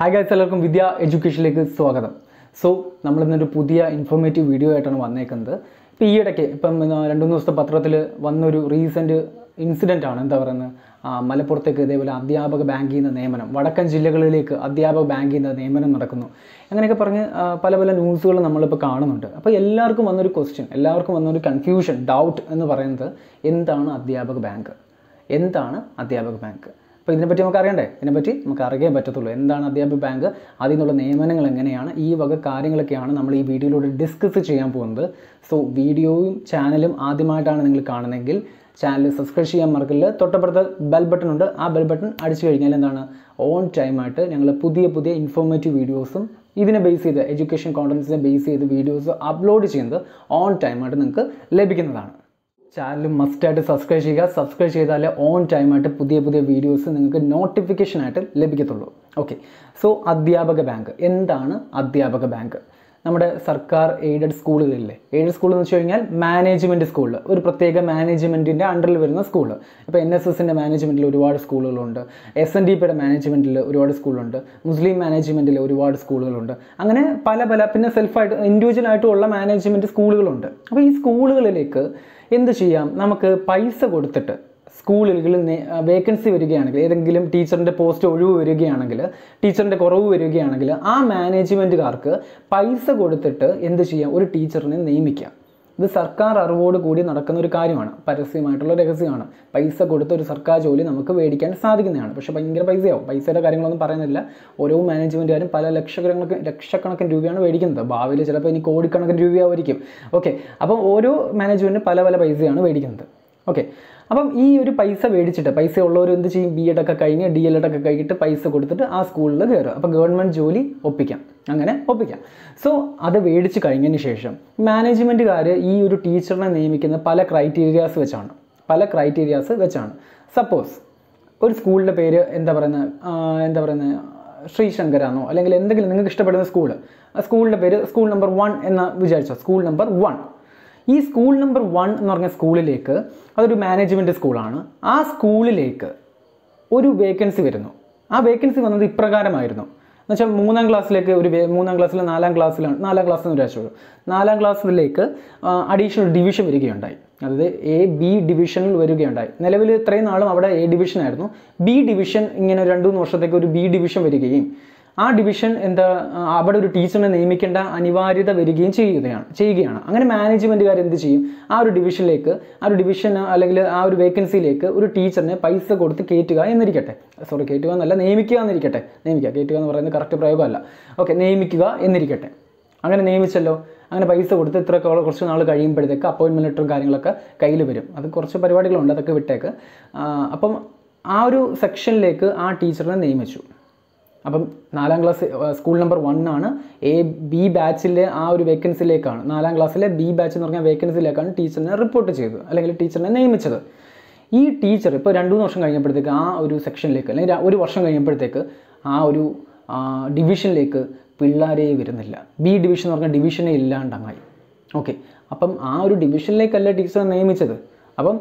hi guys എല്ലാവർക്കും വിദ്യ എഡ്യൂക്കേഷനിലേക്ക് സ്വാഗതം so നമ്മൾ ഇന്നൊരു പുതിയ ഇൻഫോർമേറ്റീവ് വീഡിയോ ആയിട്ടാണ് വന്നേക്കുന്നത് ഇപ്പോൾ ഈ ഇടയ്ക്ക് ഇപ്പം ഇന്ന് രണ്ട് മൂന്ന് ദിവസത്തെ പത്രത്തിൽ വന്നൊരു റീസെൻറ്റ് ഇൻസിഡൻ്റ് ആണ് എന്താ പറയുന്നത് ആ, മലപ്പുറത്തേക്ക് ഇതേപോലെ അധ്യാപക ബാങ്കിൽ നിന്ന് നിയമനം വടക്കൻ ജില്ലകളിലേക്ക് അധ്യാപക ബാങ്കിൽ നിന്ന് നിയമനം നടക്കുന്നു അങ്ങനെയൊക്കെ പറഞ്ഞ് ആ, പല പല ന്യൂസുകൾ നമ്മളിപ്പോൾ കാണുന്നുണ്ട് അപ്പോൾ എല്ലാവർക്കും വന്നൊരു ക്വസ്റ്റ്യൻ എല്ലാവർക്കും വന്നൊരു കൺഫ്യൂഷൻ ഡൗട്ട് എന്ന് പറയുന്നത് എന്താണ് അധ്യാപക ബാങ്ക് എന്താണ് അധ്യാപക ബാങ്ക് അപ്പോൾ ഇതിനെപ്പറ്റി നമുക്ക് അറിയണ്ടേ ഇതിനെപ്പറ്റി നമുക്ക് അറിയാൻ പറ്റത്തുള്ളൂ എന്താണ് അധ്യാപക ബാങ്ക് അതിൽ നിന്നുള്ള നിയമനങ്ങൾ എങ്ങനെയാണ് ഈ വക കാര്യങ്ങളൊക്കെയാണ് നമ്മൾ ഈ വീഡിയോയിലൂടെ ഡിസ്കസ് ചെയ്യാൻ പോകുന്നത് സോ വീഡിയോയും ചാനലും ആദ്യമായിട്ടാണ് നിങ്ങൾ കാണുന്നതെങ്കിൽ ചാനൽ സബ്സ്ക്രൈബ് ചെയ്യാൻ മറക്കില്ല തൊട്ടപ്പുറത്ത് ബെൽ ബട്ടൺ ഉണ്ട് ആ ബെൽ ബട്ടൺ അടിച്ചു കഴിഞ്ഞാൽ എന്താണ് ഓൺ ടൈമായിട്ട് ഞങ്ങൾ പുതിയ പുതിയ ഇൻഫോർമേറ്റീവ് വീഡിയോസും ഇതിനെ ബേസ് ചെയ്ത് എഡ്യൂക്കേഷൻ കോണ്ടൻസിനെ ബേസ് ചെയ്ത് വീഡിയോസ് അപ്ലോഡ് ചെയ്യുന്നത് ഓൺ ടൈമായിട്ട് നിങ്ങൾക്ക് ലഭിക്കുന്നതാണ് ചാനൽ മസ്റ്റായിട്ട് സബ്സ്ക്രൈബ് ചെയ്യുക സബ്സ്ക്രൈബ് ചെയ്താലേ ഓൺ ടൈമായിട്ട് പുതിയ പുതിയ വീഡിയോസ് നിങ്ങൾക്ക് നോട്ടിഫിക്കേഷനായിട്ട് ലഭിക്കത്തുള്ളൂ ഓക്കെ സോ അധ്യാപക ബാങ്ക് എന്താണ് അധ്യാപക ബാങ്ക് നമ്മുടെ സർക്കാർ എയ്ഡഡ് സ്കൂളുകളില്ലേ എയ്ഡഡ് സ്കൂൾ എന്ന് വെച്ച് കഴിഞ്ഞാൽ മാനേജ്മെൻറ്റ് സ്കൂളിൽ ഒരു പ്രത്യേക മാനേജ്മെൻറ്റിൻ്റെ അണ്ടറിൽ വരുന്ന സ്കൂൾ ഇപ്പോൾ എൻ എസ് എസിൻ്റെ മാനേജ്മെൻറ്റിൽ ഒരുപാട് സ്കൂളുകളുണ്ട് എസ് എൻ ഡി പിയുടെ മാനേജ്മെൻറ്റിൽ ഒരുപാട് സ്കൂളുണ്ട് മുസ്ലിം മാനേജ്മെൻറ്റിൽ ഒരുപാട് സ്കൂളുകളുണ്ട് അങ്ങനെ പല പല പിന്നെ സെൽഫായിട്ട് ഇൻഡിവിജ്വൽ ആയിട്ടുള്ള മാനേജ്മെൻറ്റ് സ്കൂളുകളുണ്ട് അപ്പോൾ ഈ സ്കൂളുകളിലേക്ക് എന്ത് ചെയ്യാം നമുക്ക് പൈസ കൊടുത്തിട്ട് സ്കൂളുകളിൽ വേക്കൻസി വരികയാണെങ്കിൽ ഏതെങ്കിലും ടീച്ചറിൻ്റെ പോസ്റ്റ് ഒഴിവ് വരികയാണെങ്കിൽ ടീച്ചറിൻ്റെ കുറവ് വരികയാണെങ്കിൽ ആ മാനേജ്മെൻറ്റുകാർക്ക് പൈസ കൊടുത്തിട്ട് എന്ത് ചെയ്യാം ഒരു ടീച്ചറിനെ നിയമിക്കാം ഇത് സർക്കാർ അറിവോട് കൂടി നടക്കുന്ന ഒരു കാര്യമാണ് പരസ്യമായിട്ടുള്ള രഹസ്യമാണ് പൈസ കൊടുത്ത ഒരു സർക്കാർ ജോലി നമുക്ക് മേടിക്കാൻ സാധിക്കുന്നതാണ് പക്ഷേ ഭയങ്കര പൈസയാവും പൈസയുടെ കാര്യങ്ങളൊന്നും പറയുന്നില്ല ഓരോ മാനേജ്മെൻറ്റുകാരും പല ലക്ഷക്കണക്കിന് ലക്ഷക്കണക്കിന് രൂപയാണ് മേടിക്കുന്നത് ഭാവിയിൽ ചിലപ്പോൾ ഇനി കോടിക്കണക്കിന് രൂപയായിരിക്കും ഓക്കെ അപ്പം ഓരോ മാനേജ്മെൻറ്റും പല പല പൈസയാണ് മേടിക്കുന്നത് ഓക്കെ അപ്പം ഈ ഒരു പൈസ മേടിച്ചിട്ട് പൈസ ഉള്ളവർ എന്ത് ചെയ്യും ബി എഡ് ഒക്കെ കഴിഞ്ഞ് ഡി എൽ എഡ് ഒക്കെ കഴിഞ്ഞിട്ട് പൈസ കൊടുത്തിട്ട് ആ സ്കൂളിൽ കയറുക അപ്പോൾ ഗവൺമെൻറ് ജോലി ഒപ്പിക്കാം അങ്ങനെ ഒപ്പിക്കാം സോ അത് മേടിച്ച് കഴിഞ്ഞതിന് ശേഷം മാനേജ്മെൻറ്റുകാർ ഈ ഒരു ടീച്ചറിനെ നിയമിക്കുന്ന പല ക്രൈറ്റീരിയാസ് വെച്ചാണ് പല ക്രൈറ്റീരിയാസ് വെച്ചാണ് സപ്പോസ് ഒരു സ്കൂളിൻ്റെ പേര് എന്താ പറയുന്നത് എന്താ പറയുന്നത് ശ്രീശങ്കരാന്നോ അല്ലെങ്കിൽ എന്തെങ്കിലും നിങ്ങൾക്ക് ഇഷ്ടപ്പെടുന്ന സ്കൂള് ആ സ്കൂളിൻ്റെ പേര് സ്കൂൾ നമ്പർ വൺ എന്ന് വിചാരിച്ചോ സ്കൂൾ നമ്പർ വൺ ഈ സ്കൂൾ നമ്പർ വൺ എന്ന് പറഞ്ഞ സ്കൂളിലേക്ക് അതൊരു മാനേജ്മെൻറ്റ് സ്കൂളാണ് ആ സ്കൂളിലേക്ക് ഒരു വേക്കൻസി വരുന്നു ആ വേക്കൻസി വന്നത് ഇപ്രകാരമായിരുന്നു എന്നുവെച്ചാൽ മൂന്നാം ക്ലാസ്സിലേക്ക് ഒരു വേ- മൂന്നാം ക്ലാസ്സിൽ നാലാം ക്ലാസ്സിലാണ് നാലാം ക്ലാസ്സിൽ നിന്ന് വിചാരിച്ചോളൂ നാലാം ക്ലാസ്സിലേക്ക് അഡീഷണൽ ഡിവിഷൻ വരികയുണ്ടായി അതായത് എ ബി ഡിവിഷനിൽ വരികയുണ്ടായി നിലവിൽ ഇത്രയും നാളും അവിടെ എ ഡിവിഷൻ ആയിരുന്നു ബി ഡിവിഷൻ ഇങ്ങനെ രണ്ട് മൂന്ന് വർഷത്തേക്ക് ഒരു ബി ഡിവിഷൻ വരികയും ആ ഡിവിഷൻ എന്താ ആ, അവിടെ ഒരു ടീച്ചറിനെ നിയമിക്കേണ്ട അനിവാര്യത വരികയും ചെയ്യുകയാണ് ചെയ്യുകയാണ് അങ്ങനെ മാനേജ്മെൻറ്റുകാർ എന്ത് ചെയ്യും ആ ഒരു ഡിവിഷനിലേക്ക് ആ ഒരു ഡിവിഷൻ അല്ലെങ്കിൽ ആ ഒരു വേക്കൻസിയിലേക്ക് ഒരു ടീച്ചറിനെ പൈസ കൊടുത്ത് കയറ്റുക എന്നിരിക്കട്ടെ സോറി കയറ്റുക എന്നല്ല നിയമിക്കുക എന്നിരിക്കട്ടെ നിയമിക്കുക കയറ്റുക എന്ന് പറയുന്നത് കറക്റ്റ് പ്രയോഗമല്ല ഓക്കെ നിയമിക്കുക എന്നിരിക്കട്ടെ അങ്ങനെ നിയമിച്ചല്ലോ അങ്ങനെ പൈസ കൊടുത്ത് ഇത്ര കൊ- കുറച്ച് നാൾ കഴിയുമ്പോഴത്തേക്ക് അപ്പോയിൻമെൻറ്റ് ലെറ്ററും കാര്യങ്ങളൊക്കെ കയ്യിൽ വരും അത് കുറച്ച് പരിപാടികളുണ്ട് അതൊക്കെ വിട്ടേക്ക് ആ, അപ്പം ആ ഒരു സെക്ഷനിലേക്ക് ആ ടീച്ചറിനെ നിയമിച്ചു അപ്പം നാലാം ക്ലാസ് സ്കൂൾ നമ്പർ വൺ ആണ് എ ബി ബാച്ചിലെ ആ ഒരു വേക്കൻസിയിലേക്കാണ് നാലാം ക്ലാസ്സിലെ ബി ബാച്ച് എന്ന് പറഞ്ഞ വേക്കൻസിയിലേക്കാണ് ടീച്ചറിനെ റിപ്പോർട്ട് ചെയ്തത് അല്ലെങ്കിൽ ടീച്ചറിനെ നിയമിച്ചത് ഈ ടീച്ചർ ഇപ്പോൾ രണ്ട് മൂന്ന് വർഷം കഴിഞ്ഞപ്പോഴത്തേക്ക് ആ ഒരു സെക്ഷനിലേക്ക് അല്ലെങ്കിൽ ര- ഒരു വർഷം കഴിയുമ്പോഴത്തേക്ക് ആ ഒരു ആ, ഡിവിഷനിലേക്ക് പിള്ളേരെ വരുന്നില്ല ബി ഡിവിഷൻ എന്ന് പറഞ്ഞ ഡിവിഷനെ ഇല്ലാണ്ടങ്ങായി ഓക്കെ അപ്പം ആ ഒരു ഡിവിഷനിലേക്കല്ല ടീച്ചറെ നിയമിച്ചത് അപ്പം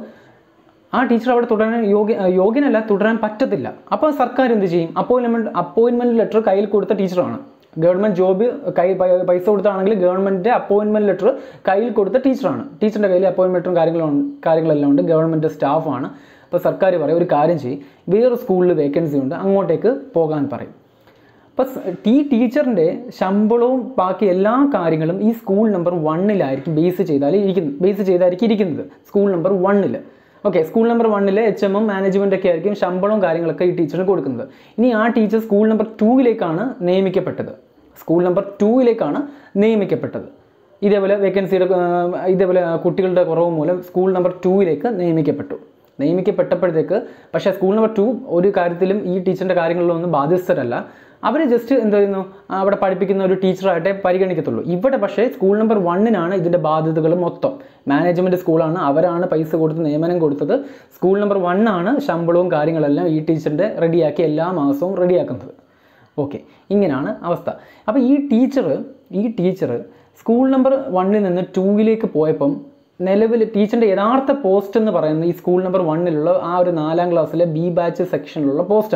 ആ ടീച്ചർ അവിടെ തുടരാൻ യോഗ്യ യോഗ്യനല്ല തുടരാൻ പറ്റത്തില്ല അപ്പോൾ സർക്കാർ എന്ത് ചെയ്യും അപ്പോയിൻമെൻറ്റ് അപ്പോയിൻമെൻറ്റ് ലെറ്റർ കയ്യിൽ കൊടുത്ത ടീച്ചറാണ് ഗവൺമെൻറ് ജോബ് കൈ പൈ- പൈസ കൊടുത്താണെങ്കിൽ ഗവൺമെൻറ്റിൻ്റെ അപ്പോയിൻമെൻറ്റ് ലെറ്റർ കയ്യിൽ കൊടുത്ത ടീച്ചറാണ് ടീച്ചറിൻ്റെ കയ്യിൽ അപ്പോയിൻമെൻറ്റും കാര്യങ്ങളും കാര്യങ്ങളെല്ലാം ഉണ്ട് ഗവൺമെൻറ് സ്റ്റാഫാണ് അപ്പോൾ സർക്കാർ പറയും ഒരു കാര്യം ചെയ്യും വേറെ സ്കൂളിൽ വേക്കൻസി ഉണ്ട് അങ്ങോട്ടേക്ക് പോകാൻ പറയും അപ്പം ഈ ടീച്ചറിൻ്റെ ശമ്പളവും ബാക്കി എല്ലാ കാര്യങ്ങളും ഈ സ്കൂൾ നമ്പർ വണ്ണിലായിരിക്കും ബേസ് ചെയ്താൽ ഇരിക്കുന്നത് ബേസ് ചെയ്തായിരിക്കും ഇരിക്കുന്നത് സ്കൂൾ നമ്പർ വണ്ണിൽ ഓക്കെ സ്കൂൾ നമ്പർ വണ്ണിൽ എച്ച് എമ്മും മാനേജ്മെൻ്റ് ഒക്കെ ആയിരിക്കും ശമ്പളവും കാര്യങ്ങളൊക്കെ ഈ ടീച്ചറിന് കൊടുക്കുന്നത് ഇനി ആ ടീച്ചർ സ്കൂൾ നമ്പർ ടൂവിലേക്കാണ് നിയമിക്കപ്പെട്ടത് സ്കൂൾ നമ്പർ ടൂവിലേക്കാണ് നിയമിക്കപ്പെട്ടത് ഇതേപോലെ വേക്കൻസിയുടെ ആ, ഇതേപോലെ കുട്ടികളുടെ കുറവ് മൂലം സ്കൂൾ നമ്പർ ടൂവിലേക്ക് നിയമിക്കപ്പെട്ടു നിയമിക്കപ്പെട്ടപ്പോഴത്തേക്ക് പക്ഷേ സ്കൂൾ നമ്പർ ടു ഒരു കാര്യത്തിലും ഈ ടീച്ചറിൻ്റെ കാര്യങ്ങളിലൊന്നും ബാധ്യസ്ഥരല്ല അവർ ജസ്റ്റ് എന്ത് ചെയ്യുന്നു അവിടെ പഠിപ്പിക്കുന്ന ഒരു ടീച്ചറായിട്ടേ പരിഗണിക്കത്തുള്ളൂ ഇവിടെ പക്ഷേ സ്കൂൾ നമ്പർ വണ്ണിനാണ് ഇതിൻ്റെ ബാധ്യതകൾ മൊത്തം മാനേജ്മെൻറ്റ് സ്കൂളാണ് അവരാണ് പൈസ കൊടുത്ത് നിയമനം കൊടുത്തത് സ്കൂൾ നമ്പർ വണ്ണാണ് ശമ്പളവും കാര്യങ്ങളെല്ലാം ഈ ടീച്ചറിൻ്റെ റെഡിയാക്കി എല്ലാ മാസവും റെഡിയാക്കുന്നത് ഓക്കെ ഇങ്ങനെയാണ് അവസ്ഥ അപ്പോൾ ഈ ടീച്ചർ ഈ ടീച്ചർ സ്കൂൾ നമ്പർ വണ്ണിൽ നിന്ന് ടൂവിലേക്ക് പോയപ്പം നിലവിൽ ടീച്ചറിൻ്റെ യഥാർത്ഥ പോസ്റ്റ് എന്ന് പറയുന്നത് ഈ സ്കൂൾ നമ്പർ വണ്ണിലുള്ള ആ ഒരു നാലാം ക്ലാസ്സിലെ ബി ബാച്ച് സെക്ഷനിലുള്ള പോസ്റ്റാണ്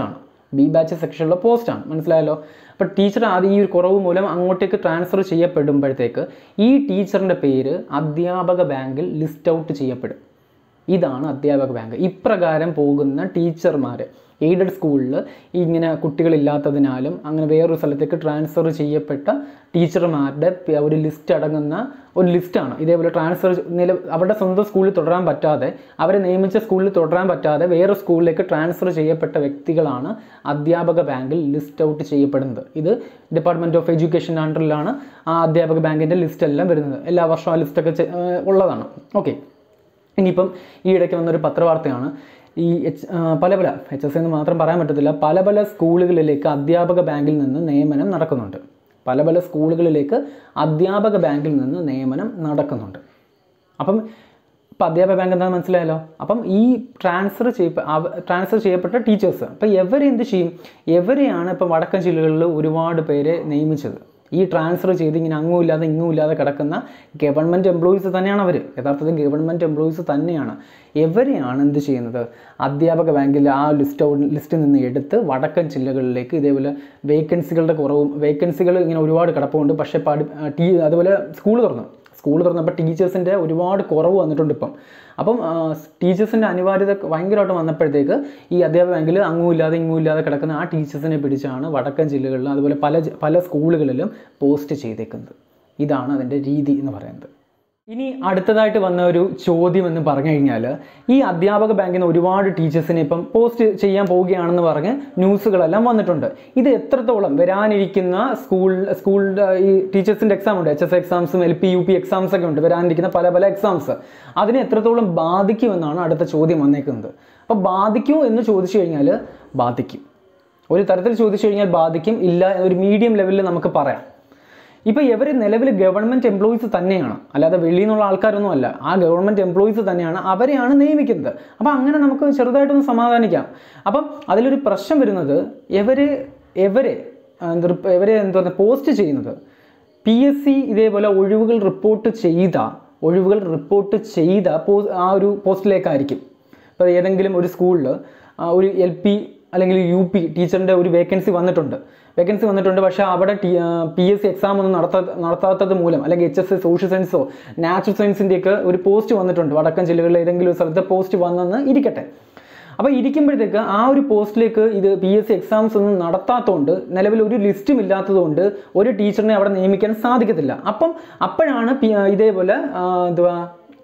ബി ബാച്ച് സെക്ഷനിലുള്ള പോസ്റ്റാണ് മനസ്സിലായല്ലോ അപ്പോൾ ടീച്ചർ ആദ്യം ഈ ഒരു കുറവ് മൂലം അങ്ങോട്ടേക്ക് ട്രാൻസ്ഫർ ചെയ്യപ്പെടുമ്പോഴത്തേക്ക് ഈ ടീച്ചറിൻ്റെ പേര് അധ്യാപക ബാങ്കിൽ ലിസ്റ്റ് ഔട്ട് ചെയ്യപ്പെടും ഇതാണ് അധ്യാപക ബാങ്ക് ഇപ്രകാരം പോകുന്ന ടീച്ചർമാർ എയ്ഡഡ് സ്കൂളിൽ ഇങ്ങനെ കുട്ടികളില്ലാത്തതിനാലും അങ്ങനെ വേറൊരു സ്ഥലത്തേക്ക് ട്രാൻസ്ഫർ ചെയ്യപ്പെട്ട ടീച്ചർമാരുടെ പ- ഒരു ലിസ്റ്റ് അടങ്ങുന്ന ഒരു ലിസ്റ്റാണ് ഇതേപോലെ ട്രാൻസ്ഫർ നില അവരുടെ സ്വന്തം സ്കൂളിൽ തുടരാൻ പറ്റാതെ അവരെ നിയമിച്ച സ്കൂളിൽ തുടരാൻ പറ്റാതെ വേറെ സ്കൂളിലേക്ക് ട്രാൻസ്ഫർ ചെയ്യപ്പെട്ട വ്യക്തികളാണ് അധ്യാപക ബാങ്കിൽ ലിസ്റ്റ് ഔട്ട് ചെയ്യപ്പെടുന്നത് ഇത് ഡിപ്പാർട്ട്മെൻറ്റ് ഓഫ് എഡ്യൂക്കേഷൻ അണ്ടറിലാണ് ആ അധ്യാപക ബാങ്കിൻ്റെ ലിസ്റ്റ് എല്ലാം വരുന്നത് എല്ലാ വർഷവും ആ ലിസ്റ്റൊക്കെ ചെ- ഏഹ് ഉള്ളതാണ് ഓക്കെ ഇനിയിപ്പം ഈ ഇടയ്ക്ക് വന്നൊരു പത്രവാർത്തയാണ് ഈ എച്ച് ആ, പല പല എച്ച് എസ് എന്ന് മാത്രം പറയാൻ പറ്റത്തില്ല പല പല സ്കൂളുകളിലേക്ക് അധ്യാപക ബാങ്കിൽ നിന്ന് നിയമനം നടക്കുന്നുണ്ട് പല പല സ്കൂളുകളിലേക്ക് അധ്യാപക ബാങ്കിൽ നിന്ന് നിയമനം നടക്കുന്നുണ്ട് അപ്പം ഇപ്പം അധ്യാപക ബാങ്ക് എന്താണെന്ന് മനസ്സിലായല്ലോ അപ്പം ഈ ട്രാൻസ്ഫർ ചെയ്യപ്പെ ട്രാൻസ്ഫർ ചെയ്യപ്പെട്ട ടീച്ചേഴ്സ് അപ്പം എവരെ എന്ത് ചെയ്യും എവരെയാണ് ഇപ്പം വടക്കൻ ജില്ലകളിൽ ഒരുപാട് പേരെ നിയമിച്ചത് ഈ ട്രാൻസ്ഫർ ചെയ്ത് ഇങ്ങനെ അങ്ങും ഇല്ലാതെ ഇങ്ങും ഇല്ലാതെ കിടക്കുന്ന ഗവൺമെൻറ് എംപ്ലോയീസ് തന്നെയാണ് അവർ യഥാർത്ഥത്തിൽ ഗവൺമെൻറ് എംപ്ലോയീസ് തന്നെയാണ് എവരെയാണ് എന്ത് ചെയ്യുന്നത് അധ്യാപക ബാങ്കിൽ ആ ലിസ്റ്റ് ലിസ്റ്റിൽ നിന്ന് എടുത്ത് വടക്കൻ ജില്ലകളിലേക്ക് ഇതേപോലെ വേക്കൻസികളുടെ കുറവും വേക്കൻസികൾ ഇങ്ങനെ ഒരുപാട് കിടപ്പുണ്ട് പക്ഷേ പഠി ടീ അതുപോലെ സ്കൂൾ തുറന്നു സ്കൂൾ തുറന്നപ്പോൾ ടീച്ചേഴ്സിൻ്റെ ഒരുപാട് കുറവ് വന്നിട്ടുണ്ട് ഇപ്പം അപ്പം ടീച്ചേഴ്സിൻ്റെ അനിവാര്യത ഭയങ്കരമായിട്ട് വന്നപ്പോഴത്തേക്ക് ഈ അധ്യാപക ബാങ്കിൽ അങ്ങും ഇല്ലാതെ ഇങ്ങും ഇല്ലാതെ കിടക്കുന്ന ആ ടീച്ചേഴ്സിനെ പിടിച്ചാണ് വടക്കൻ ജില്ലകളിലും അതുപോലെ പല ജ- പല സ്കൂളുകളിലും പോസ്റ്റ് ചെയ്തേക്കുന്നത് ഇതാണ് അതിൻ്റെ രീതി എന്ന് പറയുന്നത് ഇനി അടുത്തതായിട്ട് വന്ന ഒരു ചോദ്യം എന്ന് പറഞ്ഞു കഴിഞ്ഞാൽ ഈ അധ്യാപക ബാങ്കിൽ നിന്ന് ഒരുപാട് ടീച്ചേഴ്സിനെ ഇപ്പം പോസ്റ്റ് ചെയ്യാൻ പോവുകയാണെന്ന് പറഞ്ഞ് ന്യൂസുകളെല്ലാം വന്നിട്ടുണ്ട് ഇത് എത്രത്തോളം വരാനിരിക്കുന്ന സ്കൂൾ സ്കൂളിൻ്റെ ഈ ടീച്ചേഴ്സിൻ്റെ എക്സാം ഉണ്ട് എച്ച് എസ് എക്സാംസും L P U P exams ഒക്കെ ഉണ്ട് വരാനിരിക്കുന്ന പല പല എക്സാംസ് അതിനെ എത്രത്തോളം ബാധിക്കുമെന്നാണ് അടുത്ത ചോദ്യം വന്നേക്കുന്നത് അപ്പോൾ ബാധിക്കുമോ എന്ന് ചോദിച്ചു കഴിഞ്ഞാൽ ബാധിക്കും ഒരു തരത്തിൽ ചോദിച്ചു കഴിഞ്ഞാൽ ബാധിക്കും ഇല്ല ഒരു മീഡിയം ലെവലിൽ നമുക്ക് പറയാം ഇപ്പോൾ ഇവർ നിലവിൽ ഗവൺമെൻറ് എംപ്ലോയീസ് തന്നെയാണ് അല്ലാതെ വെളിയിൽ നിന്നുള്ള ആൾക്കാരൊന്നും അല്ല ആ ഗവൺമെൻറ് എംപ്ലോയീസ് തന്നെയാണ് അവരെയാണ് നിയമിക്കുന്നത് അപ്പോൾ അങ്ങനെ നമുക്ക് ചെറുതായിട്ടൊന്ന് സമാധാനിക്കാം അപ്പം അതിലൊരു പ്രശ്നം വരുന്നത് ഇവര് ഇവരെ ആ, എന്താ പറ- ഇവരെ എന്താ പറയുക പോസ്റ്റ് ചെയ്യുന്നത് പി എസ് സി ഇതേപോലെ ഒഴിവുകൾ റിപ്പോർട്ട് ചെയ്ത ഒഴിവുകൾ റിപ്പോർട്ട് ചെയ്ത പോ ആ ഒരു പോസ്റ്റിലേക്കായിരിക്കും ഇപ്പോൾ ഏതെങ്കിലും ഒരു സ്കൂളിൽ ഒരു എൽ പി അല്ലെങ്കിൽ യു പി ടീച്ചറിൻ്റെ ഒരു വേക്കൻസി വന്നിട്ടുണ്ട് വേക്കൻസി വന്നിട്ടുണ്ട് പക്ഷേ അവിടെ T P S C exam ഒന്നും നടത്താ നടത്താത്തത് മൂലം അല്ലെങ്കിൽ എച്ച് എസ് എസ് സോഷ്യൽ സയൻസോ നാച്ചുറൽ സയൻസിൻ്റെയൊക്കെ ഒരു പോസ്റ്റ് വന്നിട്ടുണ്ട് വടക്കൻ ജില്ലകളിൽ ഏതെങ്കിലും ഒരു സ്ഥലത്ത് പോസ്റ്റ് വന്നെന്ന് ഇരിക്കട്ടെ അപ്പോൾ ഇരിക്കുമ്പോഴത്തേക്ക് ആ ഒരു പോസ്റ്റിലേക്ക് ഇത് പി എസ് സി എക്സാംസ് ഒന്നും നടത്താത്തതുകൊണ്ട് നിലവിൽ ഒരു ലിസ്റ്റും ഇല്ലാത്തതുകൊണ്ട് ഒരു ടീച്ചറിനെ അവിടെ നിയമിക്കാൻ സാധിക്കത്തില്ല അപ്പം അപ്പോഴാണ് പി ഇതേപോലെ ആ, എന്തുവാ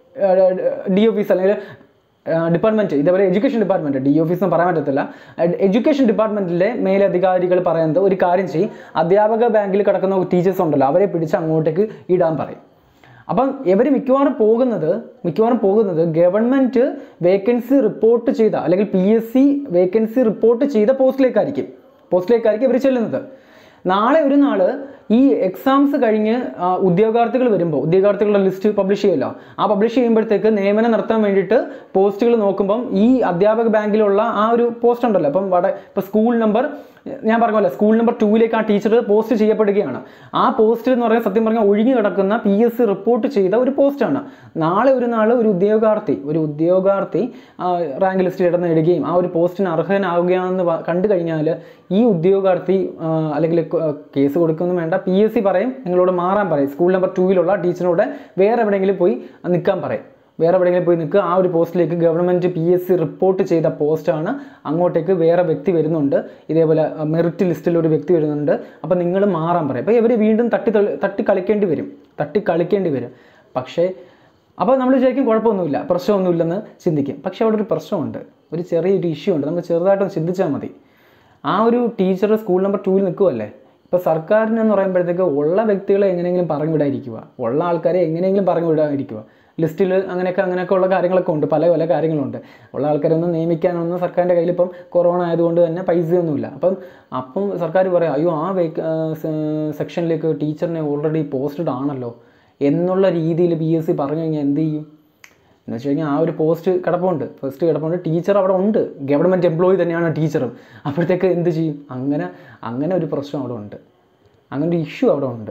ഡി ഓഫീസ് അല്ലെങ്കിൽ ഡിപ്പാർട്ട്മെൻറ്റ് ഇതേപോലെ എഡ്യൂക്കേഷൻ ഡിപ്പാർട്ട്മെൻറ്റ് ഡി ഓഫീസ് എന്ന് പറയാൻ പറ്റത്തില്ല എഡ്യൂക്കേഷൻ ഡിപ്പാർട്ട്മെൻറ്റിലെ മേലധികാരികൾ പറയുന്നത് ഒരു കാര്യം ചെയ്യും അധ്യാപക ബാങ്കിൽ കിടക്കുന്ന ടീച്ചേഴ്സ് ഉണ്ടല്ലോ അവരെ പിടിച്ച് അങ്ങോട്ടേക്ക് ഇടാൻ പറയും അപ്പം ഇവർ മിക്കവാറും പോകുന്നത് മിക്കവാറും പോകുന്നത് ഗവൺമെൻറ് വേക്കൻസി റിപ്പോർട്ട് ചെയ്ത അല്ലെങ്കിൽ P S C vacancy report ചെയ്ത പോസ്റ്റിലേക്കായിരിക്കും പോസ്റ്റിലേക്കായിരിക്കും ഇവർ ചെല്ലുന്നത് നാളെ ഒരു നാൾ ഈ എക്സാംസ് കഴിഞ്ഞ് ആ, ഉദ്യോഗാർത്ഥികൾ വരുമ്പോൾ ഉദ്യോഗാർത്ഥികളുടെ ലിസ്റ്റ് പബ്ലിഷ് ചെയ്യുമല്ലോ ആ പബ്ലിഷ് ചെയ്യുമ്പോഴത്തേക്ക് നിയമനം നടത്താൻ വേണ്ടിയിട്ട് പോസ്റ്റുകൾ നോക്കുമ്പം ഈ അധ്യാപക ബാങ്കിലുള്ള ആ ഒരു പോസ്റ്റ് ഉണ്ടല്ലോ അപ്പം വട ഇപ്പോൾ സ്കൂൾ നമ്പർ ഞാൻ പറഞ്ഞല്ലോ സ്കൂൾ നമ്പർ ടൂവിലേക്ക് ആ ടീച്ചർ പോസ്റ്റ് ചെയ്യപ്പെടുകയാണ് ആ പോസ്റ്റ് എന്ന് പറയുന്നത് സത്യം പറഞ്ഞാൽ ഒഴിഞ്ഞു കിടക്കുന്ന പി എസ് സി റിപ്പോർട്ട് ചെയ്ത ഒരു പോസ്റ്റാണ് നാളെ ഒരു നാൾ ഒരു ഉദ്യോഗാർത്ഥി ഒരു ഉദ്യോഗാർത്ഥി റാങ്ക് ലിസ്റ്റിൽ ഇടം നേടുകയും ആ ഒരു പോസ്റ്റിന് അർഹനാവുകയാണെന്ന് വ- കണ്ടു കഴിഞ്ഞാൽ ഈ ഉദ്യോഗാർത്ഥി ആ, അല്ലെങ്കിൽ ക- കേസ് കൊടുക്കൊന്നും വേണ്ട പി എസ് സി പറയും നിങ്ങളോട് മാറാൻ പറയും സ്കൂൾ നമ്പർ ടൂവിലുള്ള ടീച്ചറിനോട് വേറെ എവിടെയെങ്കിലും പോയി നിൽക്കാൻ പറയും വേറെ എവിടെയെങ്കിലും പോയി നിൽക്കുക ആ ഒരു പോസ്റ്റിലേക്ക് government P S C report ചെയ്ത പോസ്റ്റാണ് അങ്ങോട്ടേക്ക് വേറെ വ്യക്തി വരുന്നുണ്ട് ഇതേപോലെ മെറിറ്റ് ലിസ്റ്റിൽ ഒരു വ്യക്തി വരുന്നുണ്ട് അപ്പോൾ നിങ്ങൾ മാറാൻ പറയും അപ്പോൾ ഇവർ വീണ്ടും തട്ടി തള്ളി- തട്ടി കളിക്കേണ്ടി വരും തട്ടി കളിക്കേണ്ടി വരും പക്ഷേ അപ്പോൾ നമ്മൾ വിചാരിക്കും കുഴപ്പമൊന്നുമില്ല പ്രശ്നമൊന്നുമില്ലെന്ന് ചിന്തിക്കും പക്ഷേ അവിടെ ഒരു പ്രശ്നമുണ്ട് ഒരു ചെറിയൊരു ഇഷ്യൂ ഉണ്ട് നമ്മൾ ചെറുതായിട്ടൊന്ന് ചിന്തിച്ചാൽ മതി ആ ഒരു ടീച്ചർ സ്കൂൾ നമ്പർ ടൂവിൽ നിൽക്കുമല്ലേ ഇപ്പോൾ സർക്കാരിന് എന്ന് പറയുമ്പോഴത്തേക്ക് ഉള്ള വ്യക്തികളെ എങ്ങനെയെങ്കിലും പറഞ്ഞു വിടാതിരിക്കുക ഉള്ള ആൾക്കാരെ എങ്ങനെയെങ്കിലും പറഞ്ഞു വിടാതിരിക്കുക ലിസ്റ്റിൽ അങ്ങനെയൊക്കെ അങ്ങനെയൊക്കെ ഉള്ള കാര്യങ്ങളൊക്കെ ഉണ്ട് പല പല കാര്യങ്ങളുണ്ട് ഉള്ള ആൾക്കാരൊന്നും നിയമിക്കാനൊന്നും സർക്കാരിൻ്റെ കയ്യിൽ ഇപ്പം കൊറോണ ആയതുകൊണ്ട് തന്നെ പൈസയൊന്നുമില്ല അപ്പം അപ്പം സർക്കാർ പറയാം അയ്യോ ആ വേക്ക് സെക്ഷനിലേക്ക് ടീച്ചറിനെ ഓൾറെഡി പോസ്റ്റഡ് ആണല്ലോ എന്നുള്ള രീതിയിൽ പി എസ് സി പറഞ്ഞു കഴിഞ്ഞാൽ എന്ത് ചെയ്യും എന്ന് വെച്ച് കഴിഞ്ഞാൽ ആ ഒരു പോസ്റ്റ് കിടപ്പുണ്ട് ഫസ്റ്റ് കിടപ്പുണ്ട് ടീച്ചർ അവിടെ ഉണ്ട് ഗവൺമെൻറ് എംപ്ലോയി തന്നെയാണ് ടീച്ചറും അപ്പോഴത്തേക്ക് എന്ത് ചെയ്യും അങ്ങനെ അങ്ങനെ ഒരു പ്രശ്നം അവിടെ ഉണ്ട് അങ്ങനെ ഒരു ഇഷ്യൂ അവിടെ ഉണ്ട്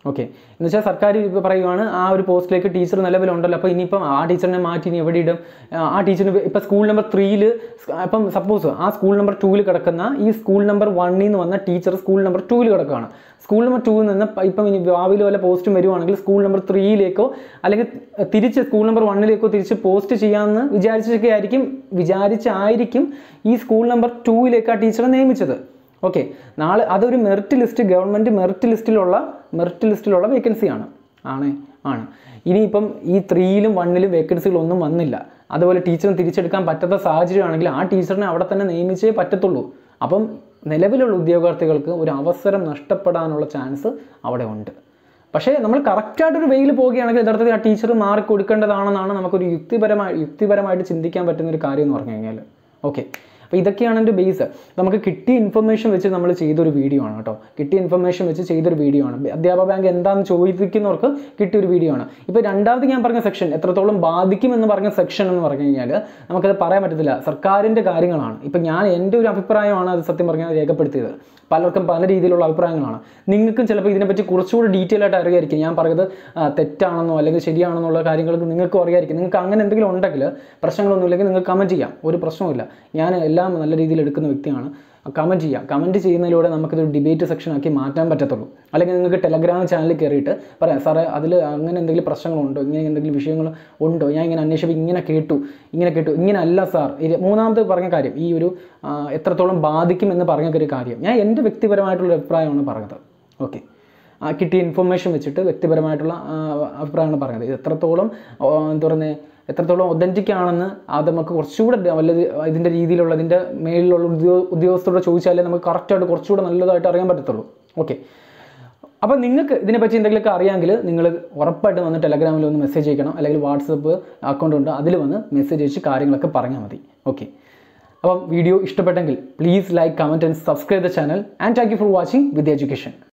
ഓക്കെ എന്ന് വെച്ചാൽ സർക്കാർ ഇപ്പോൾ പറയുവാണ് ആ ഒരു പോസ്റ്റിലേക്ക് ടീച്ചർ നിലവിലുണ്ടല്ലോ അപ്പോൾ ഇനിയിപ്പം ആ ടീച്ചറിനെ മാറ്റി ഇനി എവിടെ ഇടും ആ ടീച്ചറിന് ഇപ്പോൾ സ്കൂൾ നമ്പർ ത്രീയിൽ ഇപ്പം സപ്പോസ് ആ സ്കൂൾ നമ്പർ ടൂവിൽ കിടക്കുന്ന ഈ സ്കൂൾ നമ്പർ വണ്ണിൽ നിന്ന് വന്ന ടീച്ചർ സ്കൂൾ നമ്പർ ടൂവിൽ കിടക്കുകയാണ് സ്കൂൾ നമ്പർ ടൂവിൽ നിന്ന് പ- ഇപ്പം ഇനി ഭാവിയിൽ വല്ല പോസ്റ്റും വരുവാണെങ്കിൽ സ്കൂൾ നമ്പർ ത്രീയിലേക്കോ അല്ലെങ്കിൽ തിരിച്ച് സ്കൂൾ നമ്പർ വണ്ണിലേക്കോ തിരിച്ച് പോസ്റ്റ് ചെയ്യാമെന്ന് വിചാരിച്ചൊക്കെ ആയിരിക്കും വിചാരിച്ചായിരിക്കും ഈ സ്കൂൾ നമ്പർ ടൂവിലേക്ക് ആ ടീച്ചറെ നിയമിച്ചത് ഓക്കെ നാളെ അതൊരു മെറിറ്റ് ലിസ്റ്റ് ഗവൺമെൻറ് മെറിറ്റ് ലിസ്റ്റിലുള്ള മെറിറ്റ് ലിസ്റ്റിലുള്ള വേക്കൻസിയാണ് ആണ് ആണ് ഇനിയിപ്പം ഈ ത്രീയിലും വണ്ണിലും വേക്കൻസികളൊന്നും വന്നില്ല അതുപോലെ ടീച്ചറിന് തിരിച്ചെടുക്കാൻ പറ്റാത്ത സാഹചര്യമാണെങ്കിൽ ആ ടീച്ചറിനെ അവിടെ തന്നെ നിയമിച്ചേ പറ്റത്തുള്ളൂ അപ്പം നിലവിലുള്ള ഉദ്യോഗാർത്ഥികൾക്ക് ഒരു അവസരം നഷ്ടപ്പെടാനുള്ള ചാൻസ് അവിടെ ഉണ്ട് പക്ഷേ നമ്മൾ കറക്റ്റായിട്ടൊരു വെയിൽ പോവുകയാണെങ്കിൽ യഥാർത്ഥത്തിൽ ആ ടീച്ചർ മാറി കൊടുക്കേണ്ടതാണെന്നാണ് നമുക്കൊരു യുക്തിപരമായി യുക്തിപരമായിട്ട് ചിന്തിക്കാൻ പറ്റുന്ന ഒരു കാര്യം എന്ന് പറഞ്ഞു കഴിഞ്ഞാൽ ഓക്കെ അപ്പോൾ ഇതൊക്കെയാണ് എൻ്റെ ബേസ് നമുക്ക് കിട്ടിയ ഇൻഫർമേഷൻ വെച്ച് നമ്മൾ ചെയ്തൊരു വീഡിയോ ആണ് കേട്ടോ കിട്ടിയ ഇൻഫർമേഷൻ വെച്ച് ചെയ്തൊരു വീഡിയോ ആണ് അധ്യാപക ബാങ്ക് എന്താണെന്ന് ചോദിക്കുന്നവർക്ക് കിട്ടിയൊരു വീഡിയോ ആണ് ഇപ്പോൾ രണ്ടാമത് ഞാൻ പറഞ്ഞ സെക്ഷൻ എത്രത്തോളം ബാധിക്കും എന്ന് പറഞ്ഞ സെക്ഷൻ എന്ന് പറഞ്ഞു കഴിഞ്ഞാൽ നമുക്കത് പറയാൻ പറ്റത്തില്ല സർക്കാരിൻ്റെ കാര്യങ്ങളാണ് ഇപ്പം ഞാൻ എൻ്റെ ഒരു അഭിപ്രായമാണ് അത് സത്യം പറഞ്ഞാൽ രേഖപ്പെടുത്തിയത് പലർക്കും പല രീതിയിലുള്ള അഭിപ്രായങ്ങളാണ് നിങ്ങൾക്കും ചിലപ്പോൾ ഇതിനെപ്പറ്റി കുറച്ചുകൂടി ഡീറ്റെയിൽ ആയിട്ട് അറിയായിരിക്കും ഞാൻ പറയുന്നത് ആ, തെറ്റാണെന്നോ അല്ലെങ്കിൽ ശരിയാണെന്നുള്ള കാര്യങ്ങൾക്ക് നിങ്ങൾക്കും അറിയായിരിക്കും നിങ്ങൾക്ക് അങ്ങനെ എന്തെങ്കിലും ഉണ്ടെങ്കിൽ പ്രശ്നങ്ങളൊന്നും ഇല്ലെങ്കിൽ നിങ്ങൾക്ക് കമൻറ്റ് ചെയ്യാം ഒരു പ്രശ്നവുമില്ല ഞാൻ എല്ലാം നല്ല രീതിയിൽ എടുക്കുന്ന വ്യക്തിയാണ് കമൻറ്റ് ചെയ്യാം കമൻറ്റ് ചെയ്യുന്നതിലൂടെ നമുക്കിതൊരു ഡിബേറ്റ് സെക്ഷൻ ആക്കി മാറ്റാൻ പറ്റത്തുള്ളൂ അല്ലെങ്കിൽ നിങ്ങൾക്ക് ടെലഗ്രാം ചാനലിൽ കയറിയിട്ട് പറയാം സാറേ അതിൽ അങ്ങനെ എന്തെങ്കിലും പ്രശ്നങ്ങളുണ്ടോ ഇങ്ങനെ എന്തെങ്കിലും വിഷയങ്ങൾ ഉണ്ടോ ഞാൻ ഇങ്ങനെ അന്വേഷിച്ചപ്പോൾ ഇങ്ങനെ കേട്ടു ഇങ്ങനെ കേട്ടു ഇങ്ങനെ അല്ല സാർ ഇത് മൂന്നാമത് പറഞ്ഞ കാര്യം ഈ ഒരു ആ, എത്രത്തോളം ബാധിക്കും എന്ന് പറഞ്ഞ ഒരു കാര്യം ഞാൻ എൻ്റെ വ്യക്തിപരമായിട്ടുള്ള അഭിപ്രായമാണ് പറഞ്ഞത് ഓക്കെ ആ കിട്ടിയ ഇൻഫർമേഷൻ വെച്ചിട്ട് വ്യക്തിപരമായിട്ടുള്ള ആ, അഭിപ്രായമാണ് പറഞ്ഞത് ഇത് എത്രത്തോളം ആ, എന്താ പറയുന്നത് എത്രത്തോളം ഒതൻറ്റിക് ആണെന്ന് അത് നമുക്ക് കുറച്ചുകൂടെ ഡ- വല്ലത് ഇതിൻ്റെ രീതിയിലുള്ള ഇതിൻ്റെ മേളിലുള്ള ഉദ്യോ ഉദ്യോഗസ്ഥരോട് ചോദിച്ചാലേ നമുക്ക് കറക്റ്റായിട്ട് കുറച്ചുകൂടെ നല്ലതായിട്ട് അറിയാൻ പറ്റത്തുള്ളൂ ഓക്കെ അപ്പോൾ നിങ്ങൾക്ക് ഇതിനെപ്പറ്റി എന്തെങ്കിലുമൊക്കെ അറിയാമെങ്കിൽ നിങ്ങൾ ഉറപ്പായിട്ട് വന്ന് ടെലഗ്രാമിൽ ഒന്ന് മെസ്സേജ് അയക്കണം അല്ലെങ്കിൽ വാട്സപ്പ് അക്കൗണ്ട് ഉണ്ട് അതിൽ വന്ന് മെസ്സേജ് അയച്ച് കാര്യങ്ങളൊക്കെ പറഞ്ഞാൽ മതി ഓക്കെ അപ്പം വീഡിയോ ഇഷ്ടപ്പെട്ടെങ്കിൽ please like comment and subscribe the channel and thank you for watching with education